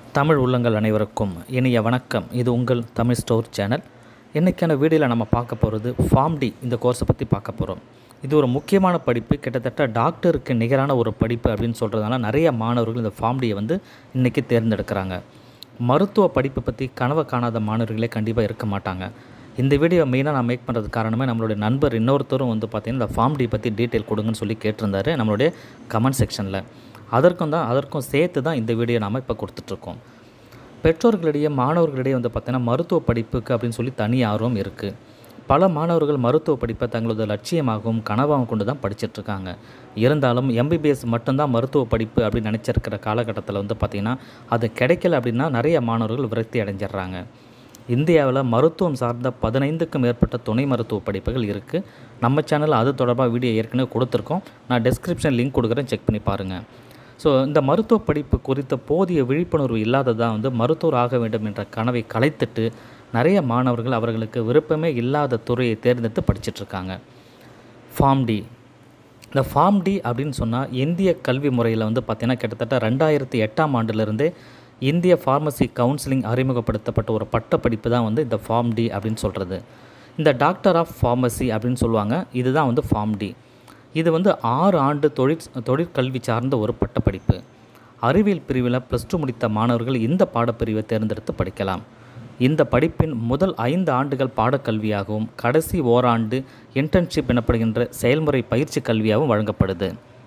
தமிழ் உள்ளங்கள் அனைவருக்கும் இனிய வணக்கம் இது உங்கள் தமிழ் ஸ்டோர் சேனல் இன்றைக்கான வீடியோவில் நம்ம பார்க்க போகிறது ஃபார்ம் டி இந்த கோர்ஸை பற்றி பார்க்க போகிறோம் இது ஒரு முக்கியமான படிப்பு கிட்டத்தட்ட டாக்டருக்கு நிகரான ஒரு படிப்பு அப்படின்னு சொல்கிறதுனால நிறைய மாணவர்கள் இந்த ஃபார்ம் டியை வந்து இன்றைக்கி தேர்ந்தெடுக்கிறாங்க மருத்துவ படிப்பை பற்றி கனவு காணாத மாணவர்களே கண்டிப்பாக இருக்க மாட்டாங்க இந்த வீடியோ மெயினாக நான் மேக் பண்ணுறது காரணமே நம்மளுடைய நண்பர் இன்னொருத்தரும் வந்து பார்த்திங்கன்னா இந்த ஃபார்ம் டி பற்றி டீட்டெயில் கொடுங்கன்னு சொல்லி கேட்டிருந்தாரு நம்மளுடைய கமெண்ட் செக்ஷனில் அதற்கும் தான் அதற்கும் சேர்த்து தான் இந்த வீடியோ நாம் இப்போ கொடுத்துட்ருக்கோம் பெற்றோர்களிடையே மாணவர்களிடையே வந்து பார்த்தீங்கன்னா மருத்துவ படிப்புக்கு அப்படின்னு சொல்லி தனி ஆர்வம் இருக்குது பல மாணவர்கள் மருத்துவ படிப்பை தங்களது லட்சியமாகவும் கனவாகவும் கொண்டு தான் படிச்சிட்ருக்காங்க இருந்தாலும் எம்பிபிஎஸ் மட்டும்தான் மருத்துவ படிப்பு அப்படின்னு நினச்சிருக்கிற காலகட்டத்தில் வந்து பார்த்திங்கன்னா அது கிடைக்கல அப்படின்னா நிறைய மாணவர்கள் விரக்தி அடைஞ்சிடுறாங்க இந்தியாவில் மருத்துவம் சார்ந்த பதினைந்துக்கும் மேற்பட்ட துணை மருத்துவ படிப்புகள் இருக்குது நம்ம சேனலில் அது தொடர்பாக வீடியோ ஏற்கனவே கொடுத்துருக்கோம் நான் டெஸ்கிரிப்ஷன் லிங்க் கொடுக்குறேன் செக் பண்ணி பாருங்கள் ஸோ இந்த மருத்துவ படிப்பு குறித்த போதிய விழிப்புணர்வு இல்லாததான் வந்து மருத்துவர் ஆக வேண்டும் என்ற கனவை கலைத்துட்டு நிறைய மாணவர்கள் அவர்களுக்கு விருப்பமே இல்லாத துறையை தேர்ந்தெடுத்து படிச்சிட்ருக்காங்க ஃபார்ம் டி இந்த ஃபார்ம் டி அப்படின்னு சொன்னால் இந்திய கல்வி முறையில் வந்து பார்த்திங்கன்னா கிட்டத்தட்ட ரெண்டாயிரத்தி எட்டாம் ஆண்டிலிருந்தே இந்திய ஃபார்மசி கவுன்சிலிங் அறிமுகப்படுத்தப்பட்ட ஒரு பட்டப்படிப்பு தான் வந்து இந்த ஃபார்ம் டி அப்படின்னு சொல்கிறது இந்த டாக்டர் ஆஃப் ஃபார்மசி அப்படின்னு சொல்லுவாங்க இதுதான் வந்து ஃபார்ம் டி இது வந்து ஆறு ஆண்டு தொழிற் தொழிற்கல்வி சார்ந்த ஒரு பட்டப்படிப்பு அறிவியல் பிரிவில் ப்ளஸ் டூ முடித்த மாணவர்கள் இந்த பாடப்பிரிவை தேர்ந்தெடுத்து படிக்கலாம் இந்த படிப்பின் முதல் ஐந்து ஆண்டுகள் பாடக்கல்வியாகவும் கடைசி ஓராண்டு இன்டர்ன்ஷிப் எனப்படுகின்ற செயல்முறை பயிற்சி கல்வியாகவும் வழங்கப்படுது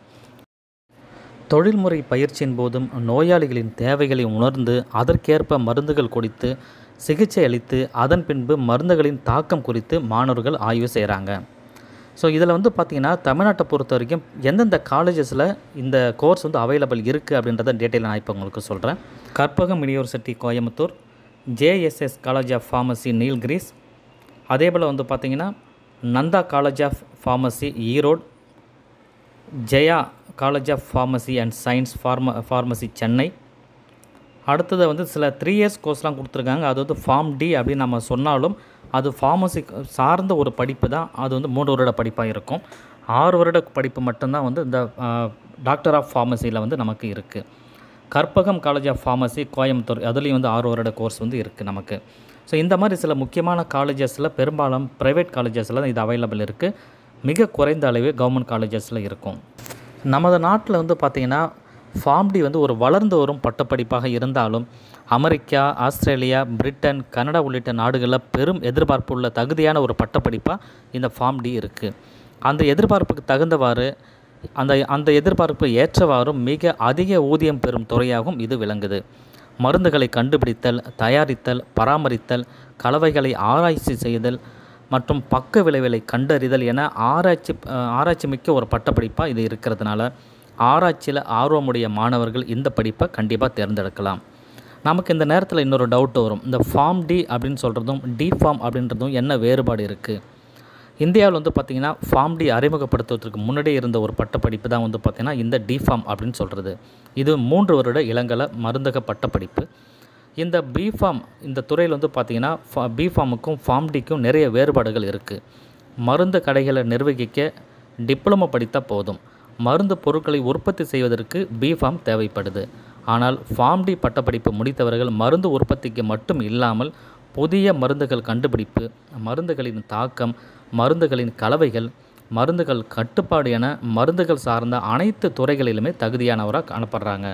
தொழில்முறை பயிற்சியின் போதும் நோயாளிகளின் தேவைகளை உணர்ந்து அதற்கேற்ப மருந்துகள் கொடுத்து சிகிச்சை அளித்து அதன் பின்பு மருந்துகளின் தாக்கம் குறித்து மாணவர்கள் ஆய்வு செய்கிறாங்க ஸோ இதில் வந்து பார்த்திங்கன்னா தமிழ்நாட்டை பொறுத்த வரைக்கும் எந்தெந்த காலேஜஸில் இந்த கோர்ஸ் வந்து அவைலபிள் இருக்குது அப்படின்றத டீட்டெயில் நான் இப்போ உங்களுக்கு சொல்கிறேன் Karpagam university Coimbatore JSS college of pharmacy Nilgiris அதே போல் வந்து பார்த்திங்கன்னா Nandha college of pharmacy Erode Jaya college of pharmacy and science pharma pharmacy Chennai அடுத்தது வந்து சில த்ரீ இயர்ஸ் கோர்ஸ்லாம் கொடுத்துருக்காங்க அது வந்து ஃபார்ம் டி அப்படின்னு நம்ம சொன்னாலும் அது ஃபார்மசி சார்ந்த ஒரு படிப்பு தான் அது வந்து மூன்று வருட படிப்பாக இருக்கும் ஆறு வருட படிப்பு மட்டும்தான் வந்து இந்த டாக்டர் ஆஃப் ஃபார்மசியில் வந்து நமக்கு இருக்குது Karpagam college of pharmacy Coimbatore அதுலேயும் வந்து ஆறு வருட கோர்ஸ் வந்து இருக்குது நமக்கு ஸோ இந்த மாதிரி சில முக்கியமான காலேஜஸில் பெரும்பாலும் ப்ரைவேட் காலேஜஸில் இது அவைலபிள் இருக்குது மிக குறைந்த அளவே கவர்மெண்ட் காலேஜஸில் இருக்கும் நமது நாட்டில் வந்து பார்த்திங்கன்னா ஃபார்ம் டி வந்து ஒரு வளர்ந்து வரும் பட்டப்படிப்பாக இருந்தாலும் அமெரிக்கா ஆஸ்திரேலியா பிரிட்டன் கனடா உள்ளிட்ட நாடுகளில் பெரும் எதிர்பார்ப்பு உள்ள தகுதியான ஒரு பட்டப்படிப்பாக இந்த ஃபார்ம் டி இருக்குது அந்த எதிர்பார்ப்புக்கு தகுந்தவாறு அந்த அந்த எதிர்பார்ப்பு ஏற்றவாறும் மிக அதிக ஊதியம் பெறும் துறையாகவும் இது விளங்குது மருந்துகளை கண்டுபிடித்தல் தயாரித்தல் பராமரித்தல் கலவைகளை ஆராய்ச்சி செய்தல் மற்றும் பக்க விளைவுகளை கண்டறிதல் என ஆராய்ச்சி ஆராய்ச்சி மிக்க ஒரு பட்டப்படிப்பாக இது இருக்கிறதுனால ஆராய்ச்சியில் ஆர்வமுடைய மாணவர்கள் இந்த படிப்பை கண்டிப்பாக தேர்ந்தெடுக்கலாம் நமக்கு இந்த நேரத்தில் இன்னொரு டவுட் வரும் இந்த ஃபார்ம் டி அப்படின்னு சொல்கிறதும் டி ஃபார்ம் அப்படின்றதும் என்ன வேறுபாடு இருக்குது இந்தியாவில் வந்து பார்த்திங்கன்னா ஃபார்ம் டி அறிமுகப்படுத்துவதற்கு முன்னாடியே இருந்த ஒரு பட்டப்படிப்பு தான் வந்து பார்த்திங்கன்னா இந்த டி ஃபார்ம் அப்படின்னு சொல்கிறது இது மூன்று வருட இளங்கல மருந்தக பட்டப்படிப்பு இந்த பி ஃபார்ம் இந்த துறையில் வந்து பார்த்திங்கன்னா ஃபா பி ஃபார்முக்கும் ஃபார்ம் டிக்கும் நிறைய வேறுபாடுகள் இருக்குது மருந்து கடைகளை நிர்வகிக்க டிப்ளமோ படித்தால் போதும் மருந்து பொருட்களை உற்பத்தி செய்வதற்கு பி ஃபார்ம் தேவைப்படுது ஆனால் ஃபார்ம் டி பட்டப்படிப்பு முடித்தவர்கள் மருந்து உற்பத்திக்கு மட்டும் இல்லாமல் புதிய மருந்துகள் கண்டுபிடிப்பு மருந்துகளின் தாக்கம் மருந்துகளின் கலவைகள் மருந்துகள் கட்டுப்பாடு என மருந்துகள் சார்ந்த அனைத்து துறைகளிலுமே தகுதியானவராக காணப்படுறாங்க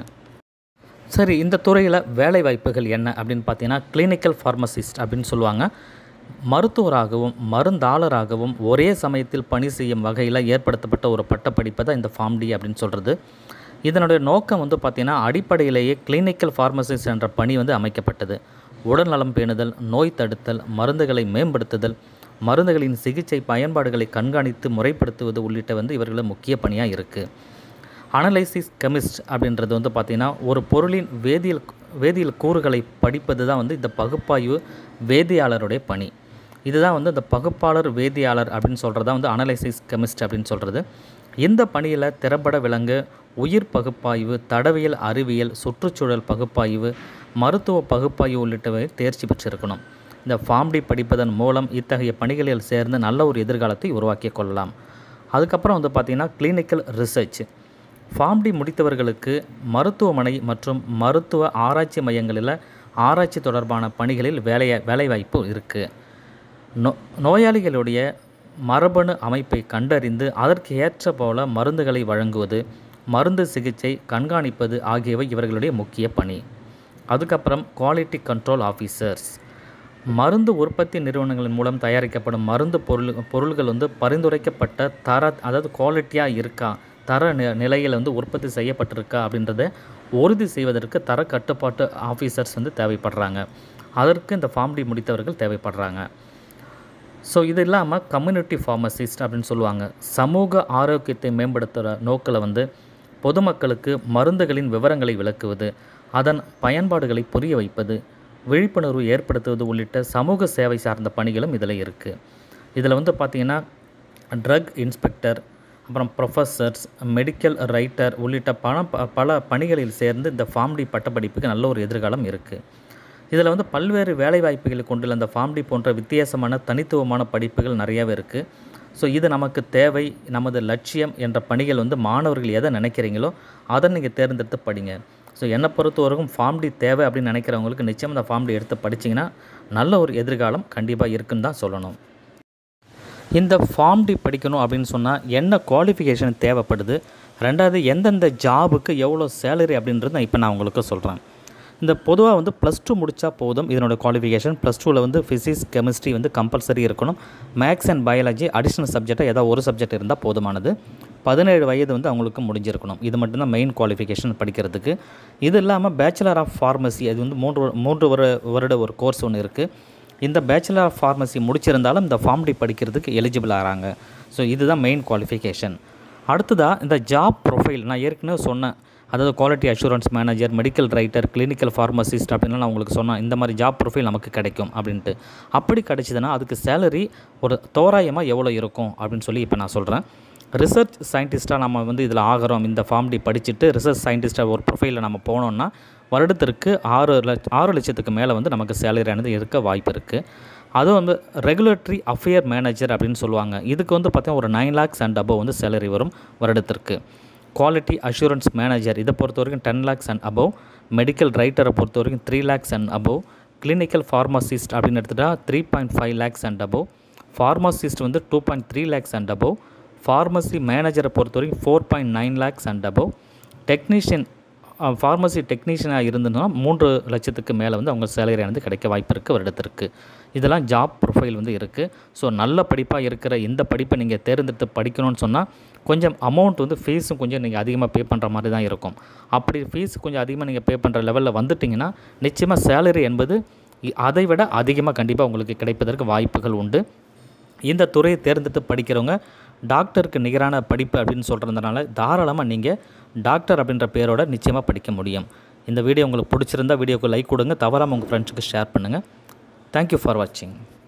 சரி இந்த துறையில் வேலை வாய்ப்புகள் என்ன அப்படின்னு பார்த்தீங்கன்னா கிளினிக்கல் ஃபார்மசிஸ்ட் அப்படின்னு சொல்லுவாங்க மருத்துவராகவும் மருந்தாளராகவும் ஒரே சமயத்தில் பணி செய்யும் வகையில் ஏற்படுத்தப்பட்ட ஒரு பட்டப்படிப்பை தான் இந்த ஃபார்ம் டி அப்படின்னு சொல்கிறது இதனுடைய நோக்கம் வந்து பார்த்திங்கன்னா அடிப்படையிலேயே கிளினிக்கல் ஃபார்மசிஸ்ட் என்ற பணி வந்து அமைக்கப்பட்டது உடல்நலம் பேணுதல் நோய் தடுத்தல் மருந்துகளை மேம்படுத்துதல் மருந்துகளின் சிகிச்சை பயன்பாடுகளை கண்காணித்து முறைப்படுத்துவது உள்ளிட்ட வந்து இவர்களின் முக்கிய பணியாக இருக்குது அனலைசிஸ் கெமிஸ்ட் அப்படின்றது வந்து பார்த்திங்கன்னா ஒரு பொருளின் வேதியியல் வேதியியல் கூறுகளை படிப்பது தான் வந்து இந்த பகுப்பாய்வு வேதியாளருடைய பணி இதுதான் வந்து இந்த பகுப்பாளர் வேதியாளர் அப்படின்னு சொல்கிறதா வந்து அனலைசிஸ் கெமிஸ்ட் அப்படின்னு சொல்கிறது இந்த பணியில் திறம்பட விளங்க உயிர் பகுப்பாய்வு தடவியல் அறிவியல் சுற்றுச்சூழல் பகுப்பாய்வு மருத்துவ பகுப்பாய்வு உள்ளிட்டவை தேர்ச்சி பெற்றிருக்கணும் இந்த ஃபார்ம் டி படிப்பதன் மூலம் இத்தகைய பணிகளில் சேர்ந்து நல்ல ஒரு எதிர்காலத்தை உருவாக்கி கொள்ளலாம் அதுக்கப்புறம் வந்து பார்த்திங்கன்னா கிளினிக்கல் ரிசர்ச் ஃபார்ம் டி முடித்தவர்களுக்கு மருத்துவமனை மற்றும் மருத்துவ ஆராய்ச்சி மையங்களில் ஆராய்ச்சி தொடர்பான பணிகளில் வேலைய வேலைவாய்ப்பு இருக்குது நோ நோயாளிகளுடைய மரபணு அமைப்பை கண்டறிந்து அதற்கு ஏற்ற போல மருந்துகளை வழங்குவது மருந்து சிகிச்சை கண்காணிப்பது ஆகியவை இவர்களுடைய முக்கிய பணி அதுக்கப்புறம் குவாலிட்டி கண்ட்ரோல் ஆஃபீஸர்ஸ் மருந்து உற்பத்தி நிறுவனங்களின் மூலம் தயாரிக்கப்படும் மருந்து பொருள் பொருள்கள் வந்து பரிந்துரைக்கப்பட்ட தர அதாவது குவாலிட்டியாக இருக்கா தர நி நிலையில் வந்து உற்பத்தி செய்யப்பட்டிருக்கா அப்படின்றத உறுதி செய்வதற்கு தர கட்டுப்பாட்டு ஆஃபீஸர்ஸ் வந்து தேவைப்படுறாங்க அதற்கு இந்த ஃபார்ம் டி முடித்தவர்கள் தேவைப்படுறாங்க ஸோ இது இல்லாமல் கம்யூனிட்டி ஃபார்மசிஸ்ட் அப்படின்னு சொல்லுவாங்க சமூக ஆரோக்கியத்தை மேம்படுத்துகிற நோக்கில் வந்து பொதுமக்களுக்கு மருந்துகளின் விவரங்களை விளக்குவது அதன் பயன்பாடுகளை புரிய வைப்பது விழிப்புணர்வு ஏற்படுத்துவது உள்ளிட்ட சமூக சேவை சார்ந்த பணிகளும் இதில் இருக்குது இதில் வந்து பார்த்திங்கன்னா ட்ரக் இன்ஸ்பெக்டர் அப்புறம் ப்ரொஃபஸர்ஸ் மெடிக்கல் ரைட்டர் உள்ளிட்ட பல பல பணிகளில் சேர்ந்து இந்த ஃபார்ம் டி பட்டப்படிப்புக்கு நல்ல ஒரு எதிர்காலம் இருக்குது இதில் வந்து பல்வேறு வேலைவாய்ப்புகளை கொண்டுள்ள இந்த ஃபார்ம் டி போன்ற வித்தியாசமான தனித்துவமான படிப்புகள் நிறையாவே இருக்குது ஸோ இது நமக்கு தேவை நமது லட்சியம் என்ற பணிகள் வந்து மாணவர்கள் எதை நினைக்கிறீங்களோ அதை நீங்கள் தேர்ந்தெடுத்து படிங்க ஸோ என்னை பொறுத்தவரைக்கும் ஃபார்ம் டி தேவை அப்படின்னு நினைக்கிறவங்களுக்கு நிச்சயம் இந்த ஃபார்ம் டி எடுத்து படிச்சிங்கன்னா நல்ல ஒரு எதிர்காலம் கண்டிப்பாக இருக்குன்னு தான் சொல்லணும் இந்த ஃபார்ம் டி படிக்கணும் அப்படின்னு சொன்னால் என்ன குவாலிஃபிகேஷன் தேவைப்படுது ரெண்டாவது எந்தெந்த ஜாபுக்கு எவ்வளோ சேலரி அப்படின்றது நான் இப்போ நான் உங்களுக்கு சொல்கிறேன் இந்த பொதுவாக வந்து ப்ளஸ் டூ முடித்தா போதும் இதனோட குவாலிஃபிகேஷன் ப்ளஸ் டூவில் வந்து ஃபிசிக்ஸ் கெமிஸ்ட்ரி வந்து கம்பல்சரி இருக்கணும் மேக்ஸ் அண்ட் பயாலஜி அடிஷ்னல் சப்ஜெக்டாக ஏதாவது ஒரு சப்ஜெக்ட் இருந்தால் போதுமானது பதினேழு வயது வந்து அவங்களுக்கு முடிஞ்சிருக்கணும் இது மட்டும்தான் மெயின் குவாலிஃபிகேஷன் படிக்கிறதுக்கு இது இல்லாமல் பேச்சுலர் ஆஃப் ஃபார்மசி அது வந்து மூன்று மூன்று வரு வருட ஒரு கோர்ஸ் ஒன்று இருக்குது இந்த பேச்சுலர் ஆஃப் ஃபார்மசி முடிச்சிருந்தாலும் இந்த ஃபார்ம் டி படிக்கிறதுக்கு எலிஜிபிள் ஆகிறாங்க ஸோ இதுதான் மெயின் குவாலிஃபிகேஷன் அடுத்ததாக இந்த ஜாப் ப்ரொஃபைல் நான் ஏற்கனவே சொன்னேன் அதாவது quality assurance manager medical writer clinical pharmacist அப்படின்லாம் நான் உங்களுக்கு சொன்னேன் இந்த மாதிரி ஜாப் ப்ரொஃபைல் நமக்கு கிடைக்கும் அப்படின்ட்டு அப்படி கிடைச்சிதுன்னா அதுக்கு சேலரி ஒரு தோராயமாக எவ்வளோ இருக்கும் அப்படின்னு சொல்லி இப்போ நான் சொல்கிறேன் ரிசர்ச் சயின்டிஸ்ட்டாக நம்ம வந்து இதில் ஆகிறோம் இந்த ஃபார்ம் டி படிச்சுட்டு ரிசர்ச் சயின்டிஸ்ட்டாக ஒரு ப்ரொஃபைலில் நம்ம போனோம்னா வருடத்திற்கு ஆறு லட்ச ஆறு லட்சத்துக்கு மேலே வந்து நமக்கு சேலரியானது இருக்க வாய்ப்பு இருக்குது அதுவும் வந்து ரெகுலேட்டரி அஃபேர் மேனேஜர் அப்படின்னு சொல்லுவாங்க இதுக்கு வந்து பார்த்தீங்கன்னா ஒரு நைன் லேக்ஸ் அண்ட் அபவ் வந்து சேலரி வரும் வருடத்திற்கு குவாலிட்டி அஷூரன்ஸ் மேனேஜர் இதை பொறுத்த வரைக்கும் ten lakhs and above medical ரைட்டரை பொறுத்த வரைக்கும் three lakhs and above clinical pharmacist அப்படின்னு எடுத்துகிட்டா three point five lakhs and above pharmacist வந்து two point three lakhs and above pharmacy மேனேஜரை பொறுத்த வரைக்கும் four point nine lakhs and above technician pharmacy டெக்னீஷியனாக இருந்ததுன்னா மூன்று லட்சத்துக்கு மேலே வந்து அவங்க சேலரி வந்து கிடைக்க வாய்ப்பு இருக்குது வருடத்திற்கு இதெல்லாம் ஜாப் ப்ரொஃபைல் வந்து இருக்குது ஸோ நல்ல படிப்பாக இருக்கிற இந்த படிப்பை நீங்கள் தேர்ந்தெடுத்து படிக்கணும்னு சொன்னால் கொஞ்சம் அமௌண்ட் வந்து ஃபீஸும் கொஞ்சம் நீங்கள் அதிகமாக பே பண்ணுற மாதிரி தான் இருக்கும் அப்படி ஃபீஸ் கொஞ்சம் அதிகமாக நீங்கள் பே பண்ணுற லெவலில் வந்துட்டிங்கன்னா நிச்சயமாக சேலரி என்பது இ- அதை விட அதிகமாக கண்டிப்பாக உங்களுக்கு கிடைப்பதற்கு வாய்ப்புகள் உண்டு இந்த துறையை தேர்ந்தெடுத்து படிக்கிறவங்க டாக்டருக்கு நிகரான படிப்பு அப்படின்னு சொல்கிறதுனால தாராளமாக நீங்கள் டாக்டர் அப்படின்ற பேரோட நிச்சயமாக படிக்க முடியும் இந்த வீடியோ உங்களுக்கு பிடிச்சிருந்தா வீடியோக்கு லைக் கொடுங்க தவறாமல் உங்கள் ஃப்ரெண்ட்ஸுக்கு ஷேர் பண்ணுங்கள் தேங்க்யூ ஃபார் வாட்சிங்